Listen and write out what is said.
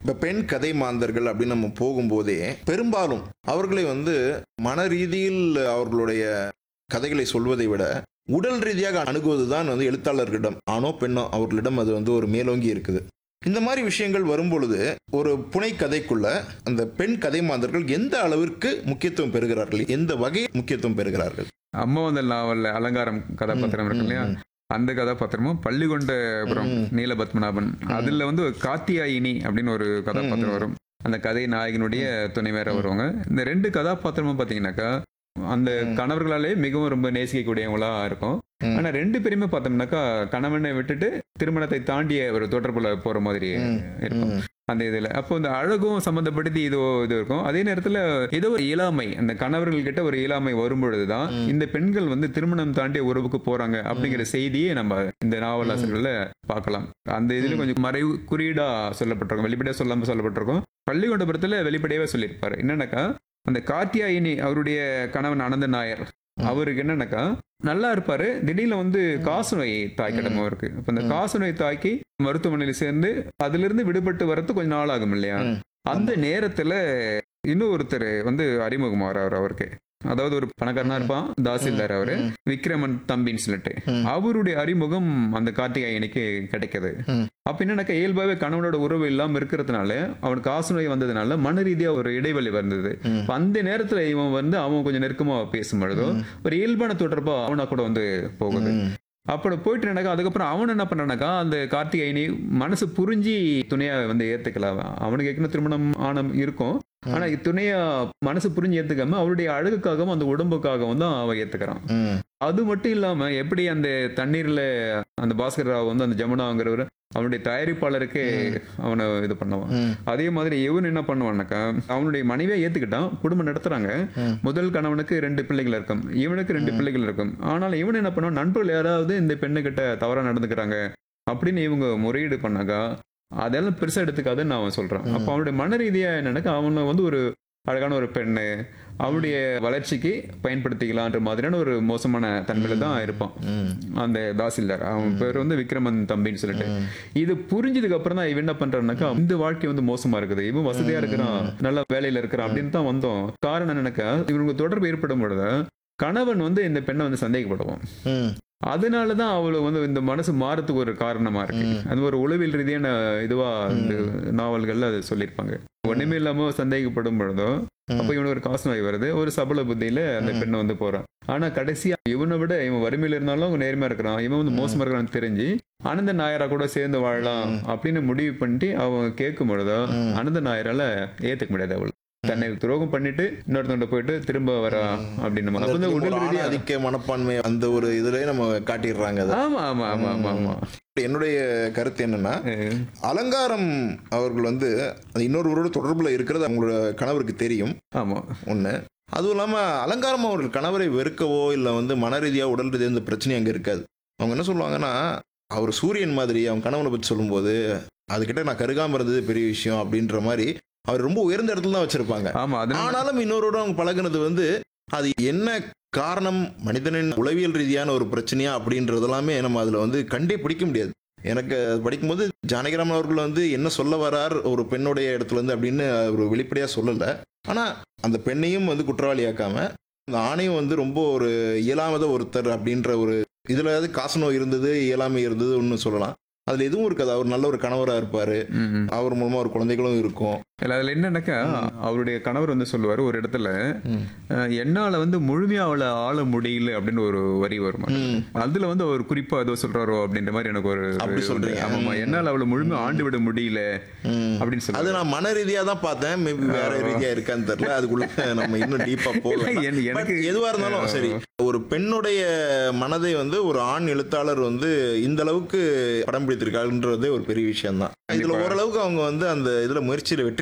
இப்போ பெண் கதை மாந்தர்கள் அப்படின்னு நம்ம போகும்போதே பெரும்பாலும் அவர்களை வந்து மன ரீதியில் அவர்களுடைய கதைகளை சொல்வதை விட உடல் ரீதியாக அணுகுவது தான் வந்து எழுத்தாளர்களிடம் ஆணோ பெண்ணோ அவர்களிடம் அது வந்து ஒரு மேலோங்கி இருக்குது இந்த மாதிரி விஷயங்கள் வரும்பொழுது ஒரு புனை கதைக்குள்ள அந்த பெண் கதை மாந்தர்கள் எந்த அளவிற்கு முக்கியத்துவம் பெறுகிறார்கள் எந்த வகை முக்கியத்துவம் பெறுகிறார்கள் அம்மா வந்த நாவல்ல அலங்காரம் கதாபாத்திரம் இருக்கு இல்லையா ம், அந்த கதாபாத்திரமும் பள்ளிகொண்டபுரம் ம். நீலபத்மநாபன் அதுல வந்து ஒரு காத்தியாயினி அப்படின்னு ஒரு கதாபாத்திரம் ம். வரும் அந்த கதை நாயகனுடைய துணை வேற வருவாங்க இந்த ரெண்டு கதாபாத்திரமும் பாத்தீங்கன்னாக்கா அந்த ம். கணவர்களாலே மிகவும் ரொம்ப நேசிக்கக்கூடியவங்களா இருக்கும் ம். ஆனா ரெண்டு பேருமே பார்த்தோம்னாக்கா கணவனை விட்டுட்டு திருமணத்தை தாண்டிய ஒரு தொடர்புல போற மாதிரி ம். இருக்கும் ம். அந்த இதுல அப்போ இந்த அழகும் சம்பந்தப்படுத்தி இதோ இது இருக்கும் அதே நேரத்துல ஏதோ ஒரு இயலாமை அந்த கணவர்கள் கிட்ட ஒரு இயலாமை வரும்பொழுதுதான் ம். இந்த பெண்கள் வந்து திருமணம் தாண்டிய உறவுக்கு போறாங்க அப்படிங்கிற செய்தியை நம்ம இந்த நாவல் ஆசிரியர்கள்ல பார்க்கலாம் அந்த இதுல ம். கொஞ்சம் மறைவு குறியீடா சொல்லப்பட்டிருக்கும் வெளிப்படையா சொல்லாம சொல்லப்பட்டிருக்கும் பள்ளிகொண்டபுரத்துல வெளிப்படையாவே சொல்லியிருப்பாரு என்னன்னாக்கா அந்த காத்தியாயினி அவருடைய கணவன் அனந்த நாயர் ம். அவருக்கு என்னன்னாக்கா நல்லா இருப்பாரு திடீர்னு வந்து ம். காசு நோய் தாய்க்கிடமும் இருக்கு அப்ப இந்த ம். காசு நோய் தாக்கி மருத்துவமனையில சேர்ந்து அதுல இருந்து விடுபட்டு வரது கொஞ்சம் நாள் ஆகும் இல்லையா ம். அந்த நேரத்துல இன்னும் ஒருத்தர் வந்து அறிமுகமாறாரு அவருக்கு அதாவது ஒரு பணக்காரனா ம். இருப்பான் தாசில்தார் அவரு ம். விக்ரமன் தம்பின்னு சொல்லிட்டு ம். அவருடைய அறிமுகம் அந்த கார்த்திகாயனுக்கு கிடைக்குது ம். அப்ப என்னன்னாக்கா இயல்பாவே கணவனோட உறவு இல்லாம இருக்கிறதுனால அவனுக்கு காசு நோய் வந்ததுனால மன ரீதியா ஒரு இடைவெளி வந்தது ம். அப்ப அந்த நேரத்துல இவன் வந்து அவன் கொஞ்சம் நெருக்கமா பேசும் பொழுதோ ம். ஒரு இயல்பான தொடர்பா அவனா கூட வந்து போகுது ம். அப்படி போயிட்டு என்னக்கா அதுக்கப்புறம் அவன் என்ன பண்ணானாக்கா அந்த கார்த்திகைனி மனசு புரிஞ்சு துணையா வந்து ஏத்துக்கலாம் அவனுக்கு ஏற்கனவே திருமணம் ஆனம் இருக்கும் ஆனா துணையா மனசு புரிஞ்சு ஏத்துக்காம அவருடைய அழகுக்காகவும் அந்த உடம்புக்காகவும் தான் அவன் ஏத்துக்கிறான் ம். அது மட்டும் இல்லாம எப்படி அந்த தண்ணீர்ல அந்த பாஸ்கர் ராவ் வந்து அந்த ஜமுனாங்கிறவர் அவனுடைய தயாரிப்பாளருக்கு அவனை இது பண்ணுவான் ம். அதே மாதிரி இவன் என்ன பண்ணுவான்னாக்கா அவனுடைய மனைவியை ஏத்துக்கிட்டான் குடும்பம் நடத்துறாங்க ம். முதல் கணவனுக்கு ரெண்டு பிள்ளைகள் இருக்கும் இவனுக்கு ரெண்டு ம். பிள்ளைகள் இருக்கும் ஆனாலும் இவன் என்ன பண்ணுவான் நண்பர்கள் யாராவது இந்த பெண்ணுகிட்ட தவறா நடந்துக்கிறாங்க அப்படின்னு இவங்க முறையீடு பண்ணாக்கா அதெல்லாம் பெருசா எடுத்துக்காதுன்னு நான் சொல்றேன் ம். அப்போ அவனுடைய மன ரீதியா என்னன்னாக்கா அவனை வந்து ஒரு அழகான ஒரு பெண்ணு அவருடைய வளர்ச்சிக்கு பயன்படுத்திக்கலான்ற மாதிரியான ஒரு மோசமான தன்மையில தான் இருப்பான் ம். அந்த தாசில்தார் அவன் பேர் வந்து விக்ரமன் தம்பின்னு சொல்லிட்டு ம். இது புரிஞ்சதுக்கு அப்புறம் தான் இவன் என்ன பண்றான்னாக்கா இந்த வாழ்க்கை வந்து மோசமா இருக்குது இவன் வசதியா இருக்கிறான் நல்ல வேலையில இருக்கிறான் அப்படின்னு தான் வந்தோம் காரணம் என்னன்னாக்கா இவனுக்கு தொடர்பு ஏற்படும் பொழுது கணவன் வந்து இந்த பெண்ணை வந்து சந்தேகப்படுவான் ம். அதனால தான் அவளை வந்து இந்த மனசு மாறத்துக்கு ஒரு காரணமா இருக்கு ம். அது ஒரு உளவியல் ரீதியான இதுவா இந்த நாவல்கள்ல அது சொல்லியிருப்பாங்க ஒண்ணுமே இல்லாம சந்தேகப்படும் பொழுதோ அப்ப இவனுக்கு ஒரு காசு நோய் வருது ஒரு சபல புத்தியில அந்த ம். பெண்ணை வந்து போறான் ஆனா கடைசியா இவனை விட இவன் வறுமையில இருந்தாலும் அவங்க நேர்மையா இருக்கிறான் இவன் வந்து ம். மோசமா இருக்கிறான்னு தெரிஞ்சு ஆனந்த நாயரா கூட சேர்ந்து வாழலாம் ம். அப்படின்னு முடிவு பண்ணிட்டு அவன் கேட்கும் பொழுதோ ம். ஆனந்த நாயரால ஏத்துக்க முடியாது அவள் தன்னை துரோகம் பண்ணிட்டு இன்னொருத்தவங்க போயிட்டு திரும்ப வரா அப்படின்னு அப்ப இந்த ஒரு உடல் ஆண் ரீதியா ஆதிக்க மனப்பான்மை அந்த ஒரு இதுலயே நம்ம காட்டிடுறாங்க அதை ஆமா ஆமா ஆமா ஆமா ஆமா என்னுடைய கருத்து என்னன்னா அஹ் அலங்காரம் அவர்கள் வந்து அது இன்னொருவரோட தொடர்புல இருக்கிறது அவங்களோட கணவருக்கு தெரியும் ஆமா ஒன்று அதுவும் இல்லாமல் அலங்காரம் அவர்கள் கணவரை வெறுக்கவோ இல்லை வந்து மன ரீதியாக உடல் ரீதியாக இந்த பிரச்சனை அங்கே இருக்காது அவங்க என்ன சொல்லுவாங்கன்னா அவர் சூரியன் மாதிரி அவன் கணவனை பற்றி சொல்லும்போது அதுக்கிட்ட நான் கருகாம இருந்தது பெரிய விஷயம் அப்படின்ற மாதிரி அவர் ரொம்ப உயர்ந்த இடத்துல தான் வச்சிருப்பாங்க ஆமா அதனால ஆனாலும் இன்னொருவரோட அவங்க பழகுனது வந்து அது என்ன காரணம் மனிதனின் உளவியல் ரீதியான ஒரு பிரச்சனையா அப்படின்றது எல்லாமே நம்ம அதில் வந்து கண்டே பிடிக்க முடியாது எனக்கு அது படிக்கும்போது ஜானகிராமன் அவர்கள் வந்து என்ன சொல்ல வரார் ஒரு பெண்ணுடைய இடத்துல இருந்து அப்படின்னு ஒரு வெளிப்படையாக சொல்லலை ஆனால் அந்த பெண்ணையும் வந்து குற்றவாளியாக்காம அந்த ஆணையும் வந்து ரொம்ப ஒரு இயலாமத ஒருத்தர் அப்படின்ற ஒரு இதில் காசு நோய் இருந்தது இயலாமை இருந்தது ஒன்று சொல்லலாம் அதில் எதுவும் இருக்காது அவர் நல்ல ஒரு கணவராக இருப்பார் ம், ம். அவர் மூலமாக ஒரு குழந்தைகளும் இருக்கும் இல்ல அதுல என்னன்னாக்கா அவருடைய கணவர் வந்து சொல்லுவாரு ஒரு இடத்துல ம். அஹ், என்னால வந்து முழுமையா அவளை ஆள முடியல அப்படின்னு ஒரு வரி வருமா ம். அதுல வந்து அவர் குறிப்பா ஏதோ சொல்றாரோ அப்படின்ற மாதிரி எனக்கு ஒரு அப்படி சொல்றீங்க. ஆமாமா ம். என்னால அவளை முழுமையா ஆண்டு விட முடியல ம். அப்படின்னு அது சொல்லி நான் மன ரீதியா தான் பார்த்தேன் மேபி வேற ரீதியா இருக்கான்னு தெரியல அதுக்குள்ள நம்ம இன்னும் டீப்பா போகல எனக்கு எதுவா இருந்தாலும் சரி ஒரு பெண்ணுடைய மனதை வந்து ஒரு ஆண் எழுத்தாளர் வந்து இந்த அளவுக்கு படம் பிடித்திருக்காருன்றதே ஒரு பெரிய விஷயம் தான் இதுல கண்டிப்பா. ஓரளவுக்கு அவங்க வந்து அந்த இதுல முயற்சியில வெற்றி